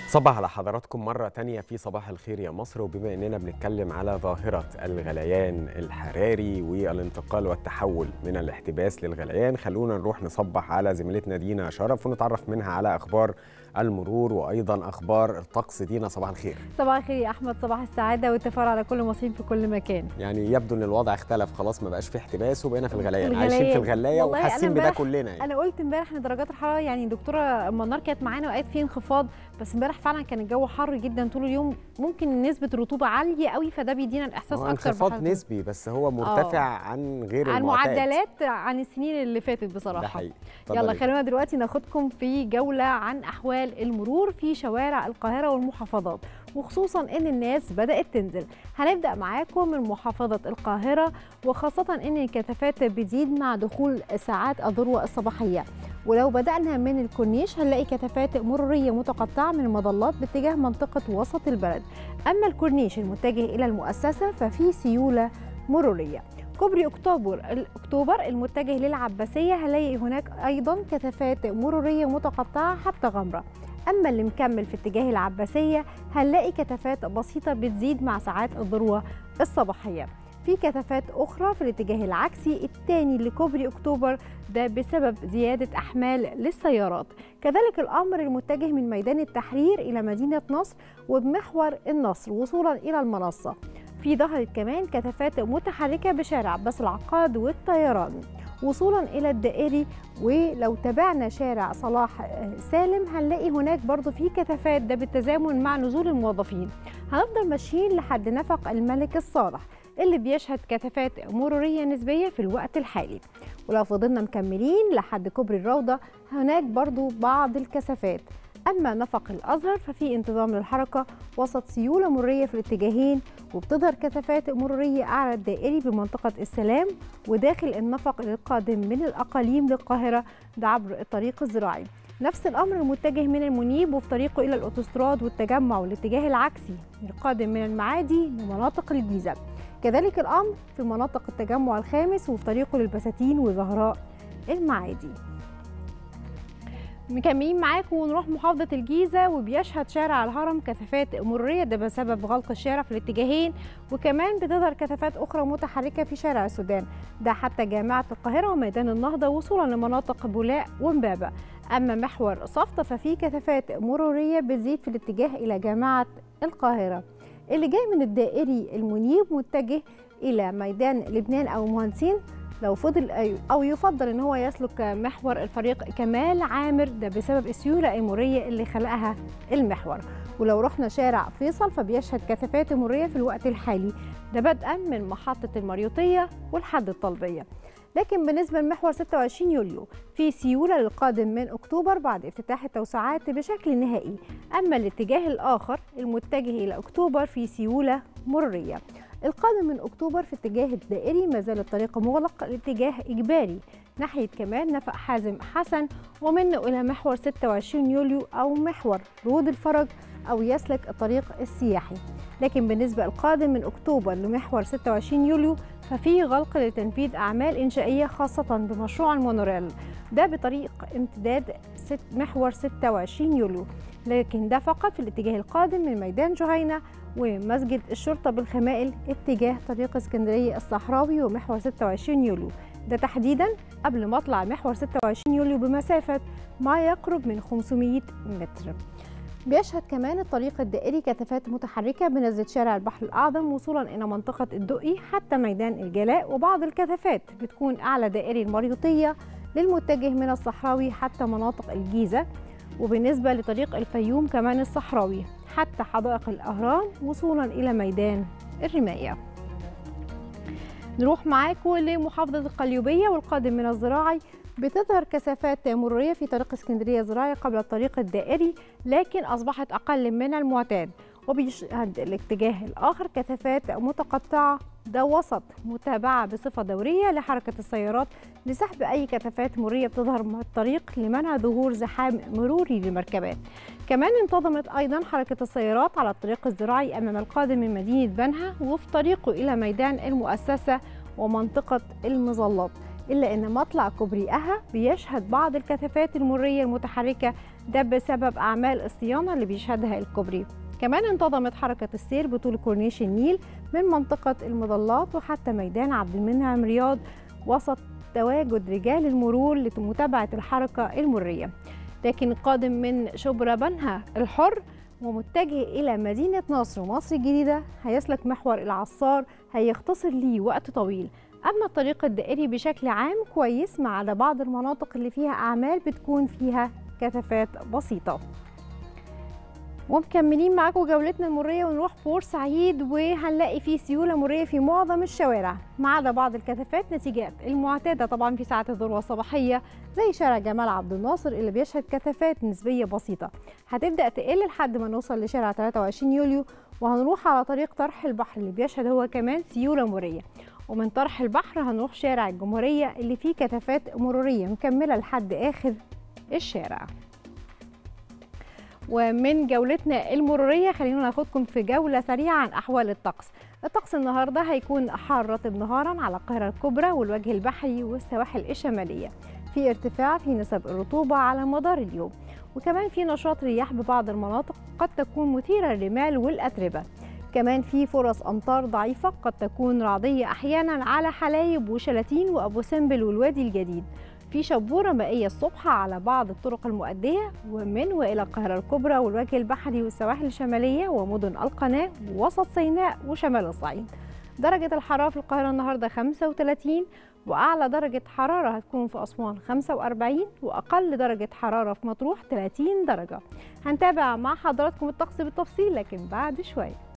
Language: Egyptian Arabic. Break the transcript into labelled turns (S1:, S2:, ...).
S1: صباح على حضراتكم مرة تانية في صباح الخير يا مصر وبما اننا بنتكلم على ظاهرة الغليان الحراري والانتقال والتحول من الاحتباس للغليان خلونا نروح نصبح على زميلتنا دينا شرف ونتعرف منها على اخبار المرور وايضا اخبار الطقس دينا صباح الخير
S2: صباح الخير يا احمد صباح السعاده والتفاؤل على كل المصريين في كل مكان
S1: يعني يبدو ان الوضع اختلف خلاص ما بقاش في احتباس وبقينا في الغليان
S2: الغليان.
S1: عايشين في الغلايه
S2: والله أنا
S1: وحاسين بده
S2: امبارح-
S1: كلنا يعني
S2: انا قلت امبارح ان درجات الحراره يعني دكتوره منار كانت معانا وقالت في انخفاض بس امبارح فعلا كان الجو حر جدا طول اليوم ممكن نسبه الرطوبه عاليه قوي فده بيدينا الاحساس
S1: هو
S2: اكتر
S1: انخفاض
S2: بحالة-
S1: نسبي بس هو مرتفع عن غير
S2: عن
S1: المعتاد
S2: معدلات عن السنين اللي فاتت بصراحه
S1: ده حقيقي
S2: يلا
S1: اتفضلي.
S2: خلونا دلوقتي ناخدكم في جولة عن أحوال المرور في شوارع القاهرة والمحافظات وخصوصا إن الناس بدأت تنزل هنبدأ معاكم من محافظة القاهرة وخاصة إن الكثافات بتزيد مع دخول ساعات الذروة الصباحية ولو بدأنا من الكورنيش هنلاقي كثافات مرورية متقطعة من المظلات باتجاه منطقة وسط البلد أما الكورنيش المتجه إلى المؤسسة ففي سيولة مرورية كوبري اكتوبر اكتوبر المتجه للعباسيه هنلاقي هناك ايضا كثافات مروريه متقطعه حتى غمره اما اللي مكمل في اتجاه العباسيه هنلاقي كثافات بسيطه بتزيد مع ساعات الذروه الصباحيه في كثافات اخرى في الاتجاه العكسي الثاني لكوبري اكتوبر ده بسبب زياده احمال للسيارات كذلك الامر المتجه من ميدان التحرير الى مدينه نصر وبمحور النصر وصولا الى المنصه في ظهرت كمان كثافات متحركة بشارع عباس العقاد والطيران وصولا إلى الدائري ولو تابعنا شارع صلاح آه، سالم هنلاقي هناك برضو في كثافات ده بالتزامن مع نزول الموظفين هنفضل ماشيين لحد نفق الملك الصالح اللي بيشهد كثافات مرورية نسبية في الوقت الحالي ولو فضلنا مكملين لحد كوبري الروضة هناك برضو بعض الكثافات أما نفق الأزهر ففي انتظام للحركة وسط سيولة مرورية في الاتجاهين وبتظهر كثافات مرورية أعلى الدائري بمنطقة السلام وداخل النفق القادم من الأقاليم للقاهرة ده عبر الطريق الزراعي نفس الأمر المتجه من المنيب وفي طريقه إلى الأوتوستراد والتجمع والاتجاه العكسي القادم من المعادي لمناطق الجيزة كذلك الأمر في مناطق التجمع الخامس وفي طريقه للبساتين وزهراء المعادي مكملين معاكم ونروح محافظة الجيزة وبيشهد شارع الهرم كثافات مرورية ده بسبب غلق الشارع في الاتجاهين وكمان بتظهر كثافات أخرى متحركة في شارع السودان ده حتى جامعة القاهرة وميدان النهضة وصولا لمناطق بولاق ومبابة أما محور صفطة ففيه كثافات مرورية بتزيد في الاتجاه إلى جامعة القاهرة اللي جاي من الدائري المنيب متجه إلى ميدان لبنان أو مهندسين لو فضل أي- او يفضل ان هو يسلك محور الفريق كمال عامر ده بسبب السيوله المروريه اللي خلقها المحور ولو رحنا شارع فيصل فبيشهد كثافات مروريه في الوقت الحالي ده بدءا من محطه المريوطيه والحد الطلبيه لكن بالنسبة لمحور 26 يوليو في سيولة للقادم من أكتوبر بعد افتتاح التوسعات بشكل نهائي أما الاتجاه الآخر المتجه إلى أكتوبر في سيولة مرورية القادم من أكتوبر في اتجاه الدائري ما زال الطريق مغلق الاتجاه إجباري ناحية كمان نفق حازم حسن ومنه إلى محور 26 يوليو أو محور رود الفرج أو يسلك الطريق السياحي لكن بالنسبة القادم من أكتوبر لمحور 26 يوليو ففي غلق لتنفيذ أعمال إنشائية خاصة بمشروع المونوريل ده بطريق امتداد ست محور 26 يوليو لكن ده فقط في الاتجاه القادم من ميدان جهينة ومسجد الشرطة بالخمائل اتجاه طريق اسكندرية الصحراوي ومحور 26 يوليو ده تحديدا قبل مطلع محور 26 يوليو بمسافة ما يقرب من 500 متر بيشهد كمان الطريق الدائري كثافات متحركة بنزلة شارع البحر الأعظم وصولا إلى منطقة الدقي حتى ميدان الجلاء وبعض الكثافات بتكون أعلى دائري المريوطية للمتجه من الصحراوي حتى مناطق الجيزة وبالنسبة لطريق الفيوم كمان الصحراوي حتى حدائق الأهرام وصولا إلى ميدان الرماية نروح معاكم لمحافظة القليوبية والقادم من الزراعي بتظهر كثافات مرورية في طريق اسكندرية الزراعي قبل الطريق الدائري لكن أصبحت أقل من المعتاد وبيشهد الاتجاه الآخر كثافات متقطعة ده وسط متابعة بصفة دورية لحركة السيارات لسحب أي كثافات مرورية بتظهر من الطريق لمنع ظهور زحام مروري للمركبات كمان انتظمت أيضا حركة السيارات على الطريق الزراعي أمام القادم من مدينة بنها وفي طريقه إلى ميدان المؤسسة ومنطقة المظلات إلا أن مطلع كوبري أها بيشهد بعض الكثافات المرية المتحركة ده بسبب أعمال الصيانة اللي بيشهدها الكوبري كمان انتظمت حركة السير بطول كورنيش النيل من منطقة المظلات وحتى ميدان عبد المنعم رياض وسط تواجد رجال المرور لمتابعة الحركة المرية لكن القادم من شبرا بنها الحر ومتجه إلى مدينة نصر ومصر الجديدة هيسلك محور العصار هيختصر ليه وقت طويل أما الطريق الدائري بشكل عام كويس ما عدا بعض المناطق اللي فيها أعمال بتكون فيها كثافات بسيطة ومكملين معاكم جولتنا المريه ونروح بورسعيد وهنلاقي فيه سيوله مريه في معظم الشوارع ما عدا بعض الكثافات نتيجات المعتاده طبعا في ساعات الذروه الصباحيه زي شارع جمال عبد الناصر اللي بيشهد كثافات نسبيه بسيطه هتبدا تقل لحد ما نوصل لشارع 23 يوليو وهنروح على طريق طرح البحر اللي بيشهد هو كمان سيوله مريه ومن طرح البحر هنروح شارع الجمهوريه اللي فيه كثافات مروريه مكمله لحد اخر الشارع ومن جولتنا المرورية خلينا ناخدكم في جولة سريعة عن أحوال الطقس الطقس النهاردة هيكون حار رطب نهارا على القاهرة الكبرى والوجه البحري والسواحل الشمالية في ارتفاع في نسب الرطوبة على مدار اليوم وكمان في نشاط رياح ببعض المناطق قد تكون مثيرة للرمال والأتربة كمان في فرص أمطار ضعيفة قد تكون رعدية أحيانا على حلايب وشلاتين وأبو سمبل والوادي الجديد في شبورة مائية الصبح على بعض الطرق المؤدية ومن وإلى القاهرة الكبرى والوجه البحري والسواحل الشمالية ومدن القناة ووسط سيناء وشمال الصعيد درجة الحرارة في القاهرة النهاردة 35 وأعلى درجة حرارة هتكون في أسوان 45 وأقل درجة حرارة في مطروح 30 درجة هنتابع مع حضراتكم الطقس بالتفصيل لكن بعد شوية